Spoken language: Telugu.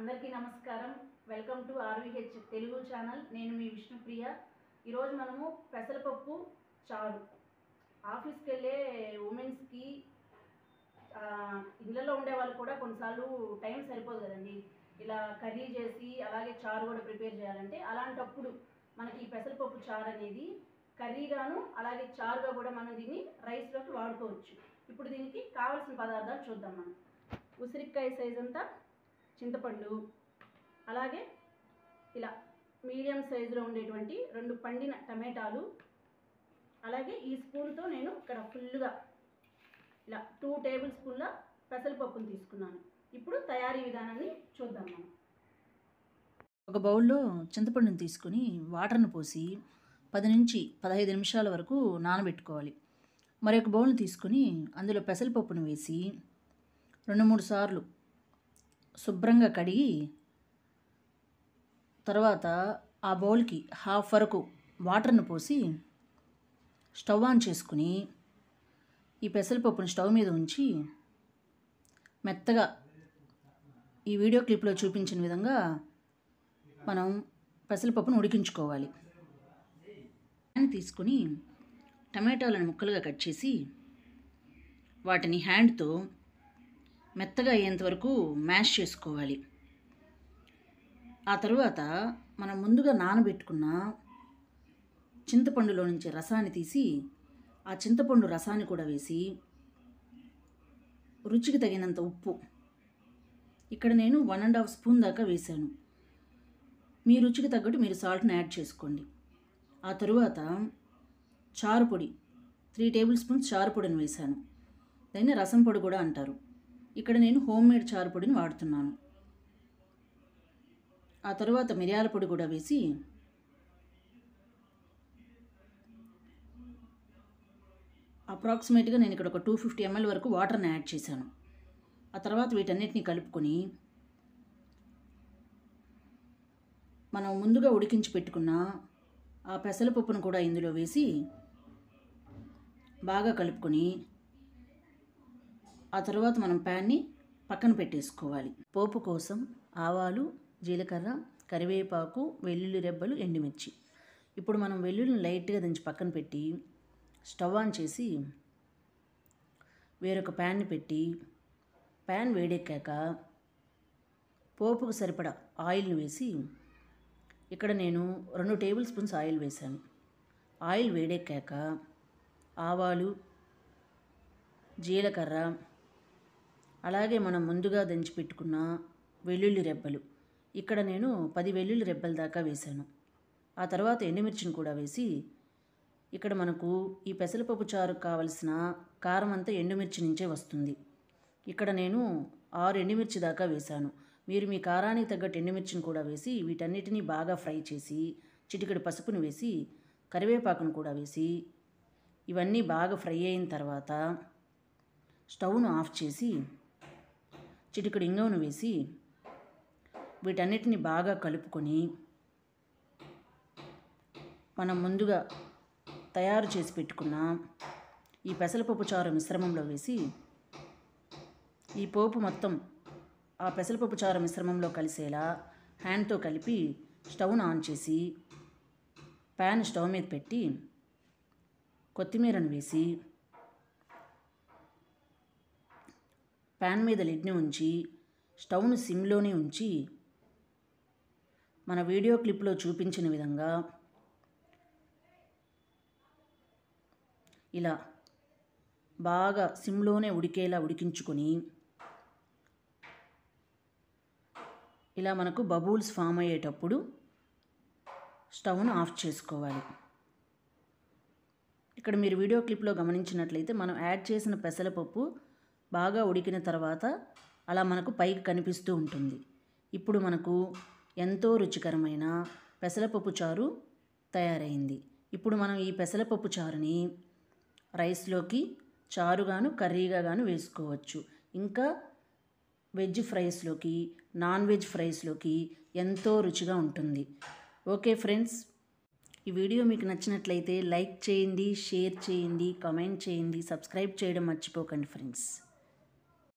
అందరికీ నమస్కారం welcome to RVH Telugu channel నేను మీ విష్ణుప్రియ ఈరోజు మనము పెసరపప్పు చారు ఆఫీస్కి వెళ్ళే ఉమెన్స్కి ఇళ్ళలో ఉండే వాళ్ళు కూడా కొన్నిసార్లు టైం సరిపోదు కదండి ఇలా కర్రీ చేసి అలాగే చారు కూడా ప్రిపేర్ చేయాలంటే అలాంటప్పుడు మనకి ఈ పెసరపప్పు చారు అనేది కర్రీగాను అలాగే చారుగా కూడా మనం దీన్ని రైస్లోకి వాడుకోవచ్చు ఇప్పుడు దీనికి కావాల్సిన పదార్థాలు చూద్దాం మనం ఉసిరికాయ సైజ్ అంతా చింతపండు అలాగే ఇలా మీడియం సైజులో ఉండేటువంటి రెండు పండిన టమాటాలు అలాగే ఈ స్పూన్తో నేను ఇక్కడ ఫుల్గా ఇలా టూ టేబుల్ స్పూన్ల పెసరపప్పును తీసుకున్నాను ఇప్పుడు తయారీ విధానాన్ని చూద్దాం మనం ఒక బౌల్లో చింతపండుని తీసుకొని వాటర్ను పోసి పది నుంచి పదహైదు నిమిషాల వరకు నానబెట్టుకోవాలి మరొక బౌల్ని తీసుకొని అందులో పెసరపప్పును వేసి రెండు మూడు సార్లు శుభ్రంగా కడిగి తర్వాత ఆ బౌల్కి హాఫ్ వరకు వాటర్ను పోసి స్టవ్ ఆన్ చేసుకుని ఈ పెసరపప్పును స్టవ్ మీద ఉంచి మెత్తగా ఈ వీడియో క్లిప్లో చూపించిన విధంగా మనం పెసరపప్పును ఉడికించుకోవాలి ప్యాన్ తీసుకొని టమాటాలను ముక్కలుగా కట్ చేసి వాటిని హ్యాండ్తో మెత్తగా అయ్యేంత వరకు మ్యాష్ చేసుకోవాలి ఆ తరువాత మనం ముందుగా నానబెట్టుకున్న చింతపండులో నుంచి రసాన్ని తీసి ఆ చింతపండు రసాన్ని కూడా వేసి రుచికి తగినంత ఉప్పు ఇక్కడ నేను వన్ అండ్ హాఫ్ స్పూన్ దాకా వేశాను మీ రుచికి తగ్గట్టు మీరు సాల్ట్ని యాడ్ చేసుకోండి ఆ తరువాత చారు పొడి త్రీ టేబుల్ స్పూన్స్ చారు పొడిని వేశాను దాన్ని రసం పొడి కూడా అంటారు ఇక్కడ నేను హోమ్ మేడ్ చారు పొడిని వాడుతున్నాను ఆ తరువాత మిరియాల పొడి కూడా వేసి అప్రాక్సిమేట్గా నేను ఇక్కడ ఒక టూ ఫిఫ్టీ ఎంఎల్ వరకు వాటర్ని యాడ్ చేశాను ఆ తర్వాత వీటన్నిటిని కలుపుకొని మనం ముందుగా ఉడికించి పెట్టుకున్న ఆ పెసరపప్పును కూడా ఇందులో వేసి బాగా కలుపుకొని ఆ తర్వాత మనం ప్యాన్ని పక్కన పెట్టేసుకోవాలి పోపు కోసం ఆవాలు జీలకర్ర కరివేపాకు వెల్లుల్లి రెబ్బలు ఎండుమిర్చి ఇప్పుడు మనం వెల్లుల్లిని లైట్గా దించి పక్కన పెట్టి స్టవ్ ఆన్ చేసి వేరొక ప్యాన్ని పెట్టి ప్యాన్ వేడెక్కాక పోపుకు సరిపడా ఆయిల్ని వేసి ఇక్కడ నేను రెండు టేబుల్ స్పూన్స్ ఆయిల్ వేశాను ఆయిల్ వేడెక్కాక ఆవాలు జీలకర్ర అలాగే మనం ముందుగా దంచి పెట్టుకున్న వెల్లుల్లి రెబ్బలు ఇక్కడ నేను పది వెల్లుల్లి రెబ్బల దాకా వేశాను ఆ తర్వాత ఎండుమిర్చిని కూడా వేసి ఇక్కడ మనకు ఈ పెసరపప్పు చారు కావలసిన కారం అంతా ఎండుమిర్చి నుంచే వస్తుంది ఇక్కడ నేను ఆరు ఎండుమిర్చి దాకా వేశాను మీరు మీ కారానికి తగ్గట్టు ఎండుమిర్చిని కూడా వేసి వీటన్నిటిని బాగా ఫ్రై చేసి చిటికెడు పసుపును వేసి కరివేపాకును కూడా వేసి ఇవన్నీ బాగా ఫ్రై అయిన తర్వాత స్టవ్ను ఆఫ్ చేసి చిటికెడు ఇంగవను వేసి వీటన్నిటిని బాగా కలుపుకొని మనం ముందుగా తయారు చేసి పెట్టుకున్న ఈ పెసరపప్పు చారు మిశ్రమంలో వేసి ఈ పోపు మొత్తం ఆ పెసరపప్పు చారు మిశ్రమంలో కలిసేలా హ్యాండ్తో కలిపి స్టవ్ను ఆన్ చేసి ప్యాన్ స్టవ్ మీద పెట్టి కొత్తిమీరను వేసి ప్యాన్ మీద లిడ్ని ఉంచి స్టవ్ను సిమ్లోనే ఉంచి మన వీడియో క్లిప్లో చూపించిన విధంగా ఇలా బాగా సిమ్లోనే ఉడికేలా ఉడికించుకొని ఇలా మనకు బబుల్స్ ఫామ్ అయ్యేటప్పుడు స్టవ్ను ఆఫ్ చేసుకోవాలి ఇక్కడ మీరు వీడియో క్లిప్లో గమనించినట్లయితే మనం యాడ్ చేసిన పెసరపప్పు బాగా ఉడికిన తర్వాత అలా మనకు పైకి కనిపిస్తూ ఉంటుంది ఇప్పుడు మనకు ఎంతో రుచికరమైన పెసరపప్పు చారు తయారైంది ఇప్పుడు మనం ఈ పెసరపప్పు చారుని రైస్లోకి చారుగాను కర్రీగా గాను వేసుకోవచ్చు ఇంకా వెజ్ ఫ్రైస్లోకి నాన్ వెజ్ ఫ్రైస్లోకి ఎంతో రుచిగా ఉంటుంది ఓకే ఫ్రెండ్స్ ఈ వీడియో మీకు నచ్చినట్లయితే లైక్ చేయండి షేర్ చేయండి కామెంట్ చేయండి సబ్స్క్రైబ్ చేయడం మర్చిపోకండి ఫ్రెండ్స్